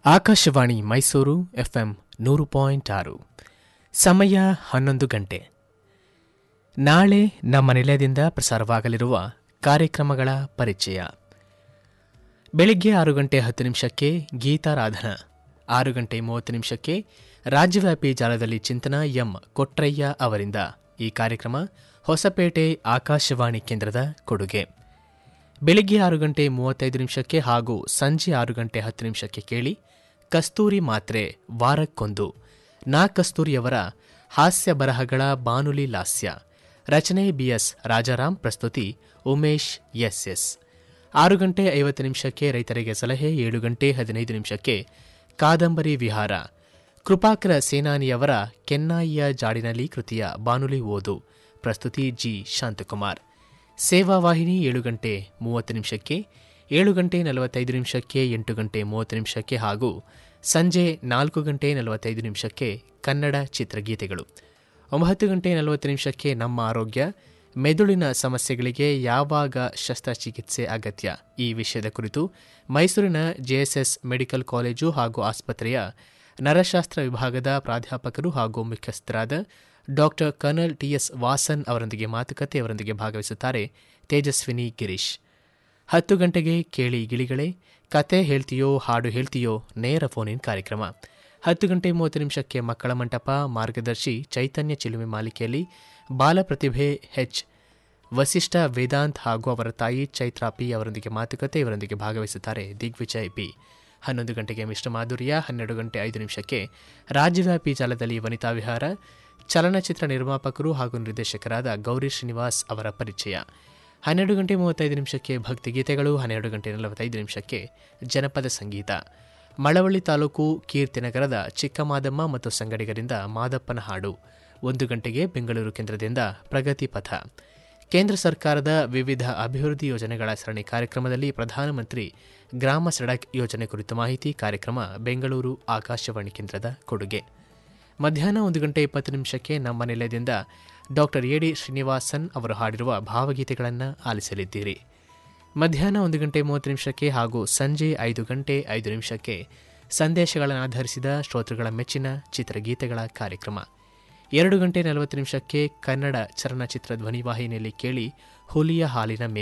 Akashvani Mysuru FM ನೂರು point ಆರು ಸಮಯ ಹನ್ನೊಂದು ಗಂಟೆ ನಾಳೆ ನಮ್ಮ ನಿಲಯದಿಂದ ಪ್ರಸಾರವಾಗಲಿರುವ ಕಾರ್ಯಕ್ರಮಗಳ ಪರಿಚಯ ಬೆಳಿಗ್ಗೆ ಆರು ಗಂಟೆ ಹತ್ತು ನಿಮಿಷಕ್ಕೆ ಗೀತಾರಾಧನ ಆರು ಗಂಟೆ ಮೂವತ್ತು ನಿಮಿಷಕ್ಕೆ ರಾಜ್ಯವ್ಯಾಪಿ ಜಾಲದಲ್ಲಿ ಚಿಂತನ ಎಂ ಕೊಟ್ರಯ್ಯ ಅವರಿಂದ ಈ ಕಾರ್ಯಕ್ರಮ ಹೊಸಪೇಟೆ ಆಕಾಶವಾಣಿ ಕೇಂದ್ರದ ಕೊಡುಗೆ ಬೆಳಿಗ್ಗೆ ಆರು ಗಂಟೆ ಮೂವತ್ತೈದು ನಿಮಿಷಕ್ಕೆ ಹಾಗೂ ಸಂಜೆ ಆರು ಗಂಟೆ ಹತ್ತು ನಿಮಿಷಕ್ಕೆ ಕೇಳಿ ಕಸ್ತೂರಿ ಮಾತ್ರೆ ವಾರಕ್ಕೊಂದು ನಾ ಕಸ್ತೂರಿಯವರ ಹಾಸ್ಯ ಬರಹಗಳ ಬಾನುಲಿ ಲಾಸ್ಯ ರಚನೆ ಬಿಎಸ್ ರಾಜಾರಾಮ್ ಪ್ರಸ್ತುತಿ ಉಮೇಶ್ ಎಸ್ ಎಸ್ ಆರು ಗಂಟೆ ಐವತ್ತು ನಿಮಿಷಕ್ಕೆ ರೈತರಿಗೆ ಸಲಹೆ ಏಳು ಗಂಟೆ ಹದಿನೈದು ನಿಮಿಷಕ್ಕೆ ಕಾದಂಬರಿ ವಿಹಾರ ಕೃಪಾಕರ ಸೇನಾನಿಯವರ ಕೆನ್ನಾಯಿಯ ಜಾಡಿನಲ್ಲಿ ಕೃತಿಯ ಬಾನುಲಿ ಓದು ಪ್ರಸ್ತುತಿ ಜಿ ಶಾಂತಕುಮಾರ್ ಸೇವಾ ವಾಹಿನಿ ಏಳು ಗಂಟೆ ಮೂವತ್ತು ನಿಮಿಷಕ್ಕೆ ಏಳು ಗಂಟೆ ನಲವತ್ತೈದು ನಿಮಿಷಕ್ಕೆ ಎಂಟು ಗಂಟೆ ಮೂವತ್ತು ನಿಮಿಷಕ್ಕೆ ಹಾಗೂ ಸಂಜೆ ನಾಲ್ಕು ಗಂಟೆ ನಲವತ್ತೈದು ನಿಮಿಷಕ್ಕೆ ಕನ್ನಡ ಚಿತ್ರಗೀತೆಗಳು ಒಂಬತ್ತು ಗಂಟೆ ನಲವತ್ತು ನಿಮಿಷಕ್ಕೆ ನಮ್ಮ ಆರೋಗ್ಯ ಮೆದುಳಿನ ಸಮಸ್ಯೆಗಳಿಗೆ ಯಾವಾಗ ಶಸ್ತ್ರಚಿಕಿತ್ಸೆ ಅಗತ್ಯ ಈ ವಿಷಯದ ಕುರಿತು ಮೈಸೂರಿನ ಜೆಎಸ್ಎಸ್ ಮೆಡಿಕಲ್ ಕಾಲೇಜು ಹಾಗೂ ಆಸ್ಪತ್ರೆಯ ನರಶಾಸ್ತ್ರ ವಿಭಾಗದ ಪ್ರಾಧ್ಯಾಪಕರು ಹಾಗೂ ಮುಖ್ಯಸ್ಥರಾದ ಡಾಕ್ಟರ್ ಕರ್ನಲ್ ಟಿಎಸ್ ವಾಸನ್ ಅವರೊಂದಿಗೆ ಮಾತುಕತೆ ಅವರೊಂದಿಗೆ ಭಾಗವಹಿಸುತ್ತಾರೆ ತೇಜಸ್ವಿನಿ ಗಿರೀಶ್ ಹತ್ತು ಗಂಟೆಗೆ ಕೇಳಿ ಗಿಳಿಗಳೇ ಕತೆ ಹೇಳ್ತೀಯೋ ಹಾಡು ಹೇಳ್ತೀಯೋ ನೇರ ಫೋನ್ ಇನ್ ಕಾರ್ಯಕ್ರಮ ಹತ್ತು ಗಂಟೆ ಮೂವತ್ತು ನಿಮಿಷಕ್ಕೆ ಮಕ್ಕಳ ಮಂಟಪ ಮಾರ್ಗದರ್ಶಿ ಚೈತನ್ಯ ಚಿಲುಮೆ ಮಾಲಿಕೆಯಲ್ಲಿ ಬಾಲಪ್ರತಿಭೆ ಹೆಚ್ ವಸಿಷ್ಠ ವೇದಾಂತ್ ಹಾಗೂ ಅವರ ತಾಯಿ ಚೈತ್ರಾ ಪಿ ಅವರೊಂದಿಗೆ ಮಾತುಕತೆ ಇವರೊಂದಿಗೆ ಭಾಗವಹಿಸುತ್ತಾರೆ ದಿಗ್ವಿಜಯ್ ಪಿ ಹನ್ನೊಂದು ಗಂಟೆಗೆ ಮಿಶ್ರ ಮಾಧುರ್ಯ ಹನ್ನೆರಡು ಗಂಟೆ ಐದು ನಿಮಿಷಕ್ಕೆ ರಾಜ್ಯವ್ಯಾಪಿ ಜಾಲದಲ್ಲಿ ವನಿತಾ ವಿಹಾರ ಚಲನಚಿತ್ರ ನಿರ್ಮಾಪಕರು ಹಾಗೂ ನಿರ್ದೇಶಕರಾದ ಗೌರಿ ಶ್ರೀನಿವಾಸ್ ಅವರ ಪರಿಚಯ ಹನ್ನೆರಡು ಗಂಟೆ ಮೂವತ್ತೈದು ನಿಮಿಷಕ್ಕೆ ಭಕ್ತಿಗೀತೆಗಳು ಹನ್ನೆರಡು ಗಂಟೆ ನಲವತ್ತೈದು ನಿಮಿಷಕ್ಕೆ ಜನಪದ ಸಂಗೀತ ಮಳವಳ್ಳಿ ತಾಲೂಕು ಕೀರ್ತಿನಗರದ ಚಿಕ್ಕಮಾದಮ್ಮ ಮತ್ತು ಸಂಗಡಿಗರಿಂದ ಮಾದಪ್ಪನ ಹಾಡು ಒಂದು ಗಂಟೆಗೆ ಬೆಂಗಳೂರು ಕೇಂದ್ರದಿಂದ ಪ್ರಗತಿ ಪಥ ಕೇಂದ್ರ ಸರ್ಕಾರದ ವಿವಿಧ ಅಭಿವೃದ್ಧಿ ಯೋಜನೆಗಳ ಸರಣಿ ಕಾರ್ಯಕ್ರಮದಲ್ಲಿ ಪ್ರಧಾನಮಂತ್ರಿ ಗ್ರಾಮ ಸಡಕ್ ಯೋಜನೆ ಕುರಿತು ಮಾಹಿತಿ ಕಾರ್ಯಕ್ರಮ ಬೆಂಗಳೂರು ಆಕಾಶವಾಣಿ ಕೇಂದ್ರದ ಕೊಡುಗೆ ಮಧ್ಯಾಹ್ನ ಒಂದು ಗಂಟೆ ಇಪ್ಪತ್ತು ನಿಮಿಷಕ್ಕೆ ನಮ್ಮ ನಿಲಯದಿಂದ ಡಾಕ್ಟರ್ ಎ ಡಿ ಶ್ರೀನಿವಾಸನ್ ಅವರು ಹಾಡಿರುವ ಭಾವಗೀತೆಗಳನ್ನು ಆಲಿಸಲಿದ್ದೀರಿ ಮಧ್ಯಾಹ್ನ ಒಂದು ಗಂಟೆ ಮೂವತ್ತು ನಿಮಿಷಕ್ಕೆ ಹಾಗೂ ಸಂಜೆ ಐದು ಗಂಟೆ ಐದು ನಿಮಿಷಕ್ಕೆ ಸಂದೇಶಗಳನ್ನು ಆಧರಿಸಿದ ಶ್ರೋತೃಗಳ ಮೆಚ್ಚಿನ ಚಿತ್ರಗೀತೆಗಳ ಕಾರ್ಯಕ್ರಮ ಎರಡು ಗಂಟೆ ನಲವತ್ತು ನಿಮಿಷಕ್ಕೆ ಕನ್ನಡ ಚಲನಚಿತ್ರ ಧ್ವನಿವಾಹಿನಿಯಲ್ಲಿ ಕೇಳಿ ಹುಲಿಯ ಹಾಲಿನ ಮೇ